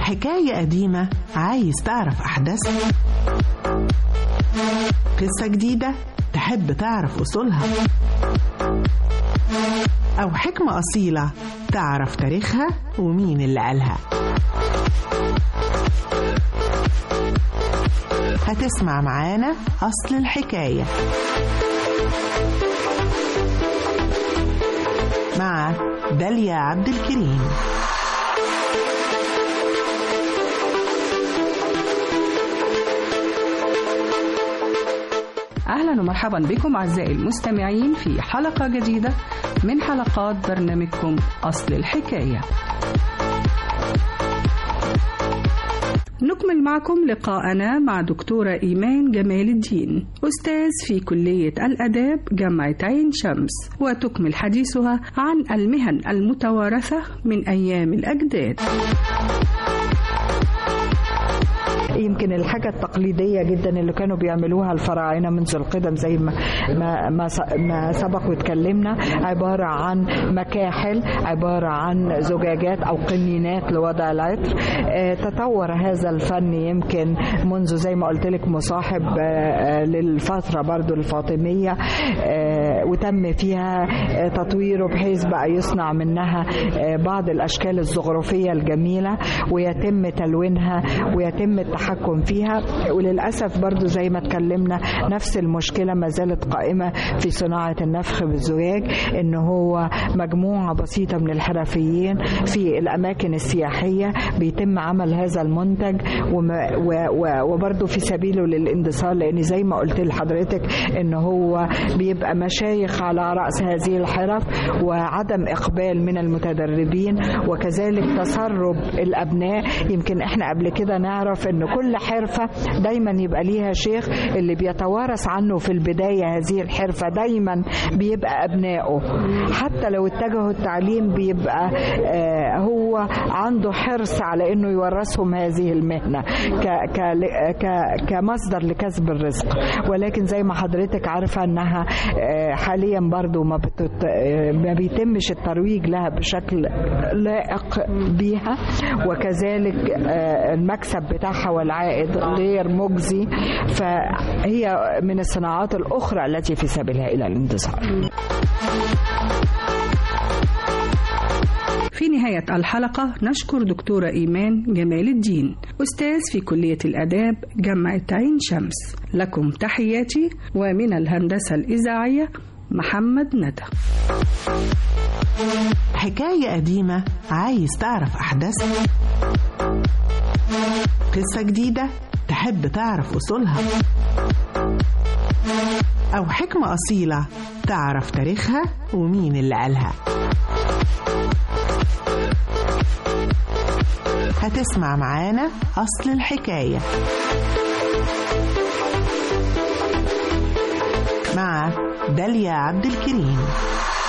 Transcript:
حكاية قديمة عايز تعرف أحداثها قصة جديدة تحب تعرف أصولها أو حكمة أصيلة تعرف تاريخها ومين اللي قالها هتسمع معانا أصل الحكاية مع داليا عبد الكريم أهلا ومرحبا بكم أعزائي المستمعين في حلقة جديدة من حلقات برنامجكم أصل الحكاية نكمل معكم لقاءنا مع دكتورة إيمان جمال الدين أستاذ في كلية الأداب جامعة عين شمس وتكمل حديثها عن المهن المتوارثة من أيام الأجداد يمكن الحاجة التقليدية جدا اللي كانوا بيعملوها الفراعنة منذ القدم زي ما ما ما, ما سبق واتكلمنا عبارة عن مكاحل عبارة عن زجاجات أو قنينات لوضع العطر آه تطور هذا الفن يمكن منذ زي ما قلت لك مصاحب آه للفترة برضو الفاطمية آه وتم فيها تطويره بحيث بقى يصنع منها بعض الأشكال الزخرفية الجميلة ويتم تلوينها ويتم التحكم التحكم فيها وللأسف برضو زي ما اتكلمنا نفس المشكلة ما زالت قائمة في صناعة النفخ بالزجاج ان هو مجموعة بسيطة من الحرفيين في الأماكن السياحية بيتم عمل هذا المنتج وبرضو في سبيله للاندثار لأن زي ما قلت لحضرتك ان هو بيبقى مشايخ على رأس هذه الحرف وعدم إقبال من المتدربين وكذلك تسرب الأبناء يمكن احنا قبل كده نعرف ان كل حرفة دايما يبقى ليها شيخ اللي بيتوارث عنه في البداية هذه الحرفة دايما بيبقى أبنائه حتى لو اتجهوا التعليم بيبقى آه هو عنده حرص على انه يورثهم هذه المهنة ك ك ك كمصدر لكسب الرزق ولكن زي ما حضرتك عارفة انها آه حاليا برضو ما, بتت... آه ما بيتمش الترويج لها بشكل لائق بيها وكذلك المكسب بتاعها والعائد غير مجزي فهي من الصناعات الأخرى التي في سبيلها إلى الاندثار في نهاية الحلقة نشكر دكتورة إيمان جمال الدين أستاذ في كلية الأداب جامعة عين شمس لكم تحياتي ومن الهندسة الإذاعية محمد ندى حكاية قديمة عايز تعرف أحداثها قصة جديدة تحب تعرف أصولها أو حكمة أصيلة تعرف تاريخها ومين اللي قالها هتسمع معانا أصل الحكاية مع داليا عبد الكريم